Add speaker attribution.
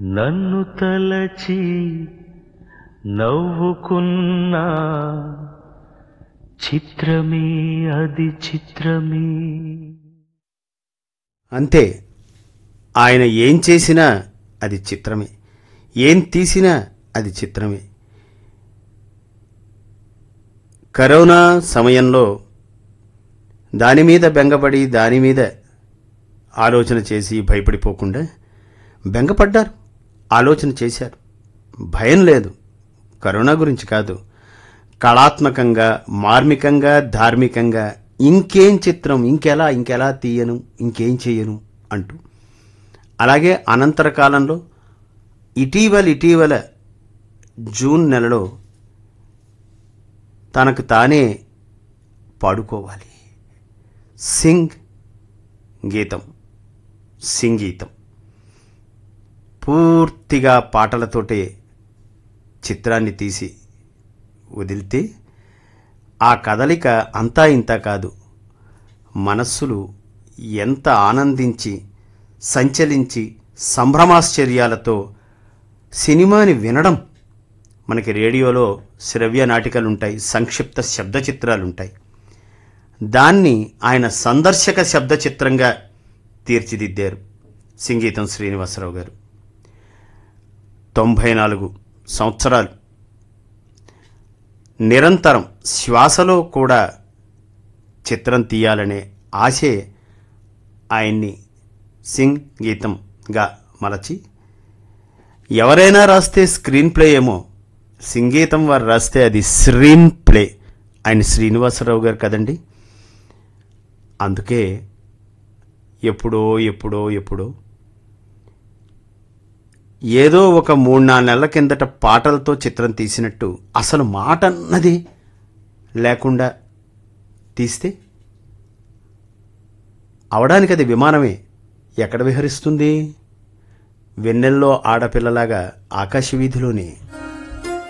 Speaker 1: నన్ను తలచి నవ్వుకున్నా చిత్రమే అది చిత్రమే
Speaker 2: అంతే ఆయన ఏం చేసినా అది చిత్రమే ఏం తీసినా అది చిత్రమే కరోనా సమయంలో దాని మీద బెంగపడి దాని మీద ఆలోచన చేసి భయపడిపోకుండా బెంగపడ్డారు ఆలోచన చేశారు భయం లేదు కరోనా గురించి కాదు కళాత్మకంగా మార్మికంగా ధార్మికంగా ఇంకేం చిత్రం ఇంకెలా ఇంకెలా తీయను ఇంకేం చేయను అంటూ అలాగే అనంతర కాలంలో ఇటీవల ఇటీవల జూన్ నెలలో తనకు తానే పాడుకోవాలి సింగ్ గీతం సింగీతం పూర్తిగా పాటలతోటే చిత్రాన్ని తీసి వదిలితే ఆ కదలిక అంతా ఇంత కాదు మనస్సులు ఎంత ఆనందించి సంచలించి సంభ్రమాశ్చర్యాలతో సినిమాని వినడం మనకి రేడియోలో శ్రవ్య నాటికలుంటాయి సంక్షిప్త శబ్ద చిత్రాలుంటాయి దాన్ని ఆయన సందర్శక శబ్ద చిత్రంగా తీర్చిదిద్దారు సంగీతం శ్రీనివాసరావు గారు తొంభై నాలుగు సంవత్సరాలు నిరంతరం శ్వాసలో కూడా చిత్రం తీయాలనే ఆశే ఆయన్ని సింగ్ గీతంగా మలచి ఎవరైనా రాస్తే స్క్రీన్ ప్లే ఏమో సంగీతం వారు రాస్తే అది స్క్రీన్ ప్లే ఆయన శ్రీనివాసరావు గారు కదండి అందుకే ఎప్పుడో ఎప్పుడో ఎప్పుడో ఏదో ఒక మూడు నాలుగు నెలల కిందట పాటలతో చిత్రం తీసినట్టు అసలు మాట అన్నది లేకుండా తీస్తే అవడానికి అది విమానమే ఎక్కడ విహరిస్తుంది వెన్నెల్లో ఆడపిల్లలాగా ఆకాశ వీధిలోనే